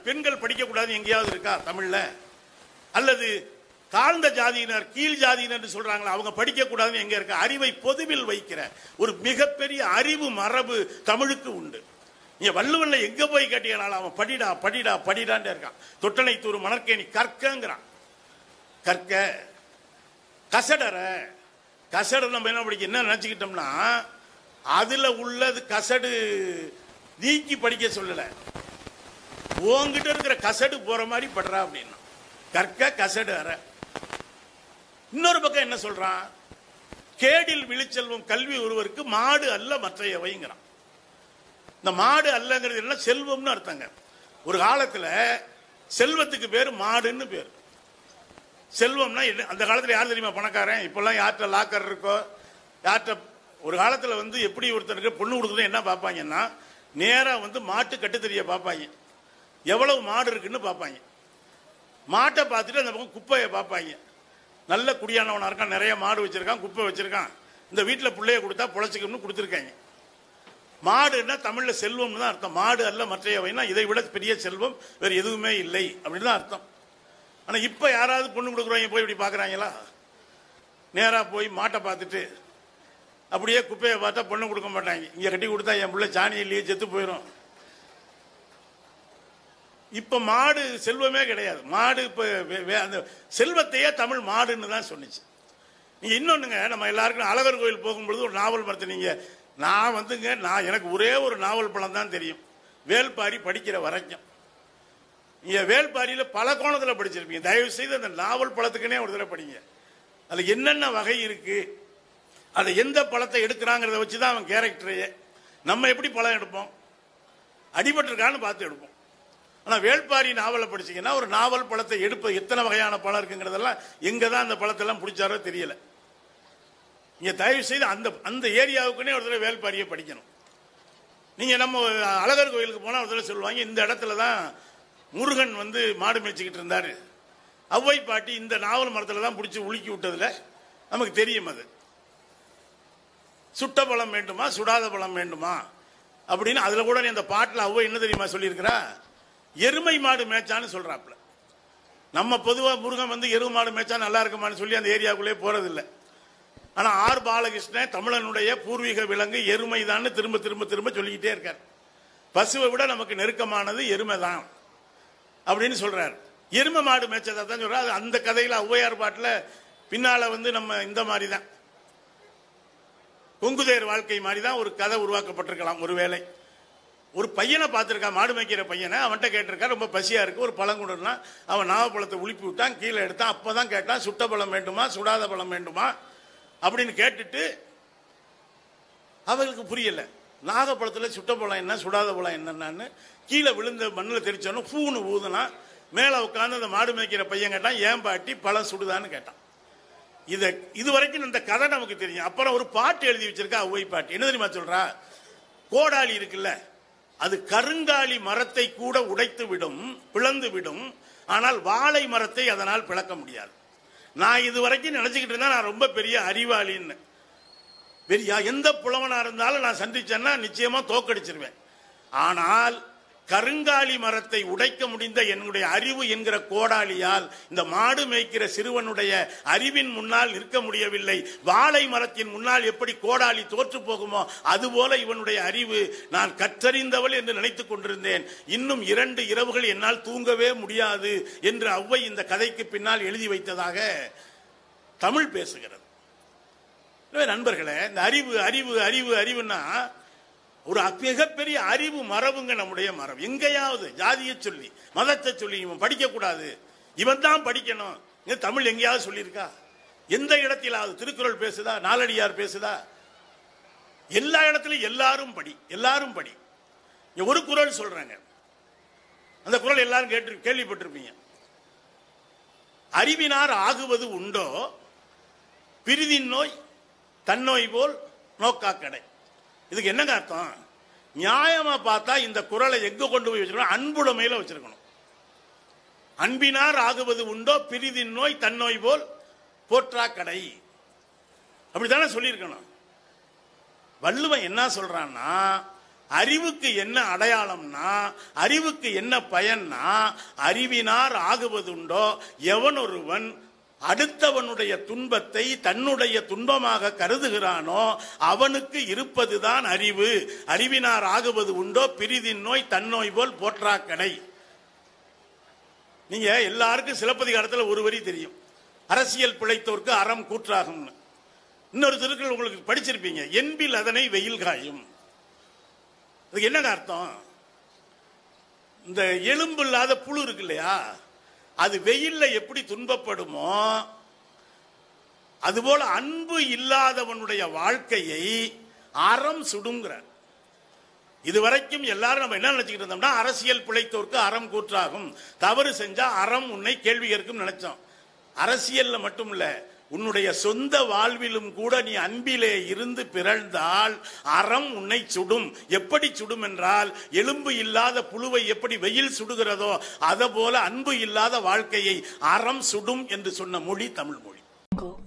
பெண்கள் படிக்கக்கூடாது எங்கேயாவது இருக்கா தமிழ்ல அல்லது தாழ்ந்த ஜாதியினர் கீழ் ஜாதியினர் சொல்றாங்களா அவங்க படிக்க கூடாதுன்னு எங்க இருக்கு அறிவை பொதுவில் வைக்கிற ஒரு மிகப்பெரிய அறிவு மரபு தமிழுக்கு உண்டு நீ வள்ளுவன்ல எங்க போய் கேட்டீங்கனாலும் அவன் படிடா படிடா படிடான்னு இருக்கான் தொட்டனை தூர் மணற்கேணி கற்கங்கிறான் கற்க கசடற கசடு நம்ம என்ன படிக்க என்ன நினைச்சுக்கிட்டோம்னா அதுல உள்ளது கசடு நீக்கி படிக்க சொல்லல உன்கிட்ட இருக்கிற கசடு போற மாதிரி படுறா அப்படின்னா கற்க கசடு அற இன்னொரு பக்கம் என்ன சொல்றான் கேடில் விழிச்செல்வம் கல்வி ஒருவருக்கு மாடு அல்ல மற்றையவைங்கிறான் இந்த மாடு அல்லங்கிறது என்ன செல்வம்னு அர்த்தங்க ஒரு காலத்துல செல்வத்துக்கு பேரு மாடுன்னு பேர் செல்வம்னா என்ன- அந்த காலத்துல யார் தெரியுமா பணக்காரன் இப்பெல்லாம் யார்கிட்ட லாக்கர் இருக்கோ யார்கிட்ட ஒரு காலத்துல வந்து எப்படி ஒருத்தருக்கு பொண்ணு கொடுக்குறது என்ன பார்ப்பாங்கன்னா நேரா வந்து மாட்டு கட்டு தெரிய பார்ப்பாங்க எவ்வளவு மாடு இருக்குன்னு பார்ப்பாங்க மாட்டை பார்த்துட்டு அந்த பக்கம் குப்பையை பார்ப்பாங்க நல்ல குடியானவனா இருக்கான் நிறைய மாடு வச்சிருக்கான் குப்பை வச்சிருக்கான் இந்த வீட்டில் பிள்ளைய கொடுத்தா பொழைச்சிக்கணும்னு கொடுத்துருக்காங்க மாடுன்னா தமிழ்ல செல்வம்னு தான் அர்த்தம் மாடு அல்ல மற்றையவைனா இதை விட பெரிய செல்வம் வேற எதுவுமே இல்லை அப்படின்னு தான் அர்த்தம் ஆனா இப்ப யாராவது பொண்ணு கொடுக்குறவங்க போய் இப்படி பாக்குறாங்களா நேரா போய் மாட்டை பார்த்துட்டு அப்படியே குப்பையை பார்த்தா பொண்ணு கொடுக்க மாட்டாங்க இங்க கட்டி கொடுத்தா என் பிள்ளை சாணி இல்லையே செத்து போயிடும் இப்ப மாடு செல்வமே கிடையாது மாடு இப்ப வே- வே- அந்த செல்வத்தையே தமிழ் மாடுன்னு தான் சொன்னிச்சு நீங்க இன்னொன்னுங்க நம்ம எல்லாருக்கும் அழகர் கோயில் போகும்பொழுது ஒரு நாவல் மரத்தை நீங்க நான் வந்துங்க நான் எனக்கு ஒரே ஒரு நாவல் பழம் தான் தெரியும் வேல்பாரி படிக்கிற வரைக்கும் நீங்க வேல்பாரியில பல கோணத்துல படிச்சிருப்பீங்க தயவு செய்து அந்த நாவல் பழத்துக்குனே ஒரு தடவை படிங்க அதுல என்னென்ன வகை இருக்கு அதை எந்த பழத்தை எடுக்கிறாங்கிறத வச்சு தான் அவன் கேரக்டரையே நம்ம எப்படி பழம் எடுப்போம் அடிபட்டிருக்கான்னு பார்த்து எடுப்போம் ஆனா வேள்பாரி நாவலை படிச்சீங்கன்னா ஒரு நாவல் பழத்தை எடுப்ப எத்தனை வகையான பழம் இருக்குங்கிறதெல்லாம் எங்க தான் அந்த பழத்தெல்லாம் பிடிச்சாரோ தெரியல நீங்க தயவு செய்து அந்த அந்த ஏரியாவுக்குன்னே ஒரு தடவை வேள்பாரியை படிக்கணும் நீங்க நம்ம அழகர் கோயிலுக்கு போனா ஒரு தடவை சொல்லுவாங்க இந்த இடத்துல தான் முருகன் வந்து மாடு மேய்ச்சிக்கிட்டு இருந்தாரு ஔவை பாட்டி இந்த நாவல் மரத்துல தான் பிடிச்சி உலுக்கி விட்டதுல நமக்கு தெரியும் அது சுட்ட பழம் வேண்டுமா சுடாத பழம் வேண்டுமா அப்படின்னு அதுல கூட நீ அந்த பாட்டுல ஔவை என்ன தெரியுமா சொல்லியிருக்கிறா எருமை மாடு மேய்ச்சான்னு சொல்றாப்புல நம்ம பொதுவா முருகன் வந்து எருமை மாடு மேய்ச்சா நல்லா இருக்குமான்னு சொல்லி அந்த ஏரியாவுக்குள்ளே போறதில்லை ஆனா ஆர் பாலகிருஷ்ணன் தமிழனுடைய பூர்வீக விலங்கு எருமை தான் திரும்ப திரும்ப திரும்ப சொல்லிக்கிட்டே இருக்கார் பசுவை விட நமக்கு நெருக்கமானது எருமை தான் அப்படின்னு சொல்றார் எருமை மாடு மேய்ச்சதா தான் சொல்றாரு அது அந்த கதையில ஔவையார் பாட்டுல பின்னால வந்து நம்ம இந்த மாதிரி தான் கொங்குதேர் வாழ்க்கை மாதிரி தான் ஒரு கதை உருவாக்கப்பட்டிருக்கலாம் ஒருவேளை ஒரு பையனை பார்த்திருக்கான் மாடு மேய்க்கிற பையனை அவன்கிட்ட கேட்டிருக்கா ரொம்ப பசியா இருக்கு ஒரு பழம் கொடுனா அவன் நாவப்பழத்தை உலுப்பி விட்டான் கீழே எடுத்தான் அப்பதான் கேட்டான் சுட்ட பழம் வேண்டுமா சுடாத பழம் வேண்டுமா அப்படின்னு கேட்டுட்டு அவங்களுக்கு புரியல நாகப்பழத்துல சுட்ட பழம் என்ன சுடாத பழம் என்னன்னு கீழே விழுந்த மண்ணில் தெரிச்சோன்னு பூன்னு ஊதுனா மேலே உட்காந்து அந்த மாடு மேய்க்கிற பையன் கேட்டான் ஏன் பாட்டி பழம் சுடுதான்னு கேட்டான் இத இது வரைக்கும் இந்த கதை நமக்கு தெரியும் அப்புறம் ஒரு பாட்டு எழுதி வச்சிருக்கா ஔவை பாட்டு என்ன தெரியுமா சொல்றா கோடாலி இருக்குல்ல அது கருங்காலி மரத்தை கூட உடைத்து விடும் பிளந்து விடும் ஆனால் வாழை மரத்தை அதனால் பிளக்க முடியாது நான் இது வரைக்கும் நினைச்சுக்கிட்டு இருந்தேன் நான் ரொம்ப பெரிய அறிவாளின்னு பெரிய எந்த புலவனா இருந்தாலும் நான் சந்திச்சேன்னா நிச்சயமா தோக்கடிச்சிருவேன் ஆனால் கருங்காலி மரத்தை உடைக்க முடிந்த என்னுடைய அறிவு என்கிற கோடாலியால் இந்த மாடு மேய்க்கிற சிறுவனுடைய அறிவின் முன்னால் நிற்க முடியவில்லை வாழை மரத்தின் முன்னால் எப்படி கோடாலி தோற்று போகுமோ அதுபோல இவனுடைய அறிவு நான் கற்றறிந்தவள் என்று நினைத்துக் கொண்டிருந்தேன் இன்னும் இரண்டு இரவுகள் என்னால் தூங்கவே முடியாது என்று ஔவை இந்த கதைக்கு பின்னால் எழுதி வைத்ததாக தமிழ் பேசுகிறது எனவே நண்பர்களே இந்த அறிவு அறிவு அறிவு அறிவுன்னா ஒரு மிகப்பெரிய அறிவு மரபுங்க நம்முடைய மரபு எங்கேயாவது ஜாதியை சொல்லி மதத்தை சொல்லி இவன் படிக்க கூடாது இவன் தான் படிக்கணும் இங்க தமிழ் எங்கேயாவது சொல்லியிருக்கா எந்த இடத்திலாவது திருக்குறள் பேசுதா நாலடியார் பேசுதா எல்லா இடத்துலயும் எல்லாரும் படி எல்லாரும் படி இங்க ஒரு குறள் சொல்றாங்க அந்த குறள் எல்லாரும் கேட்டு கேள்விப்பட்டிருப்பீங்க அறிவினார் ஆகுவது உண்டோ பிரிதின் நோய் தன்னோய் போல் நோக்கா கடை இதுக்கு என்னங்க அர்த்தம் நியாயமா பார்த்தா இந்த குறளை எங்க கொண்டு போய் வச்சிருக்கணும் அன்புடைமையில வச்சிருக்கணும் அன்பினார் ஆகுவது உண்டோ பிரிதின் நோய் தன்னோய் போல் போற்றா கடை அப்படித்தானே சொல்லியிருக்கணும் வள்ளுவன் என்ன சொல்றான்னா அறிவுக்கு என்ன அடையாளம்னா அறிவுக்கு என்ன பயன்னா அறிவினார் ஆகுவதுண்டோ எவனொருவன் அடுத்தவனுடைய துன்பத்தை தன்னுடைய துன்பமாக கருதுகிறானோ அவனுக்கு இருப்பதுதான் அறிவு அறிவினார் ஆகுவது உண்டோ பிரிதின் நோய் தன்னோய் போல் போற்றாக்கடை நீங்க எல்லாருக்கும் சிலப்பதிகாரத்தில் ஒரு வரி தெரியும் அரசியல் பிழைத்தோர்க்கு அறம் கூற்றாகும்னு இன்னொரு திருக்குறள் உங்களுக்கு படிச்சிருப்பீங்க என்பில் அதனை வெயில் காயும் அதுக்கு என்னங்க அர்த்தம் இந்த எலும்பு இல்லாத புழு இருக்கு இல்லையா அது வெயில்ல எப்படி துன்பப்படுமோ அதுபோல அன்பு இல்லாதவனுடைய வாழ்க்கையை அறம் சுடுங்கிறார் இதுவரைக்கும் எல்லாரும் நம்ம என்ன நினைச்சுக்கிட்டு இருந்தோம்னா அரசியல் பிழைத்தோர்க்கு அறம் கூற்றாகும் தவறு செஞ்சா அறம் உன்னை கேள்வி கேட்கும் நினைச்சோம் அரசியல்ல மட்டும் இல்ல உன்னுடைய சொந்த வாழ்விலும் கூட நீ அன்பிலே இருந்து பிறழ்ந்தால் அறம் உன்னை சுடும் எப்படி சுடும் என்றால் எலும்பு இல்லாத புழுவை எப்படி வெயில் சுடுகிறதோ அத போல அன்பு இல்லாத வாழ்க்கையை அறம் சுடும் என்று சொன்ன மொழி தமிழ் மொழி Go.